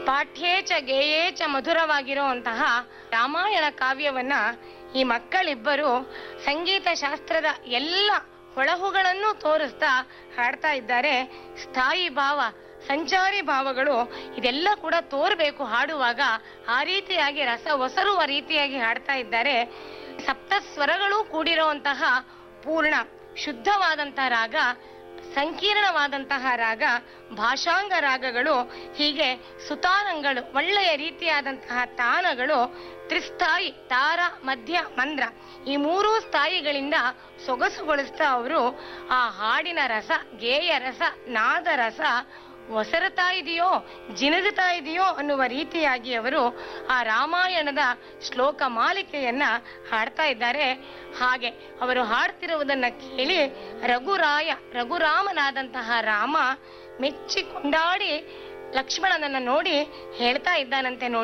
ಪಾಠ್ಯೇಚ ಗೇಯೇಚ ಮಧುರವಾಗಿರುವಂತಹ ರಾಮಾಯಣ ಕಾವ್ಯವನ್ನ ಈ ಮಕ್ಕಳಿಬ್ಬರು ಸಂಗೀತ ಶಾಸ್ತ್ರದ ಎಲ್ಲ ಹೊಳಹುಗಳನ್ನು ತೋರಿಸ್ತಾ ಹಾಡ್ತಾ ಇದ್ದಾರೆ ಸ್ಥಾಯಿ ಭಾವ ಸಂಚಾರಿ ಭಾವಗಳು ಇದೆಲ್ಲ ಕೂಡ ತೋರ್ಬೇಕು ಹಾಡುವಾಗ ಆ ರೀತಿಯಾಗಿ ರಸ ಒಸರುವ ರೀತಿಯಾಗಿ ಹಾಡ್ತಾ ಇದ್ದಾರೆ ಸಪ್ತ ಸ್ವರಗಳು ಕೂಡಿರುವಂತಹ ಪೂರ್ಣ ಶುದ್ಧವಾದಂತಹ ರಾಗ ಸಂಕೀರ್ಣವಾದಂತಹ ರಾಗ ಭಾಷಾಂಗ ರಾಗಗಳು ಹೀಗೆ ಸುತಾನಗಳು ಒಳ್ಳೆಯ ರೀತಿಯಾದಂತಹ ತಾನಗಳು ತ್ರಿಸ್ಥಾಯಿ ತಾರ ಮಧ್ಯ ಮಂದ್ರ ಈ ಮೂರೂ ಸ್ಥಾಯಿಗಳಿಂದ ಸೊಗಸುಗೊಳಿಸ್ತಾ ಅವರು ಆ ಹಾಡಿನ ರಸ ಗೇಯ ರಸ ನಾದ ರಸ ಒಸರುತ್ತಾ ಇದೆಯೋ ಜಿನುಗುತ್ತಾ ಇದೆಯೋ ಅನ್ನುವ ರೀತಿಯಾಗಿ ಅವರು ಆ ರಾಮಾಯಣದ ಶ್ಲೋಕ ಮಾಲಿಕೆಯನ್ನ ಹಾಡ್ತಾ ಇದ್ದಾರೆ ಹಾಗೆ ಅವರು ಹಾಡ್ತಿರುವುದನ್ನ ಕೇಳಿ ರಘುರಾಯ ರಘುರಾಮನಾದಂತಹ ರಾಮ ಮೆಚ್ಚಿ ಕೊಂಡಾಡಿ ಲಕ್ಷ್ಮಣನನ್ನ ನೋಡಿ ಹೇಳ್ತಾ ಇದ್ದಾನಂತೆ ನೋಡಿ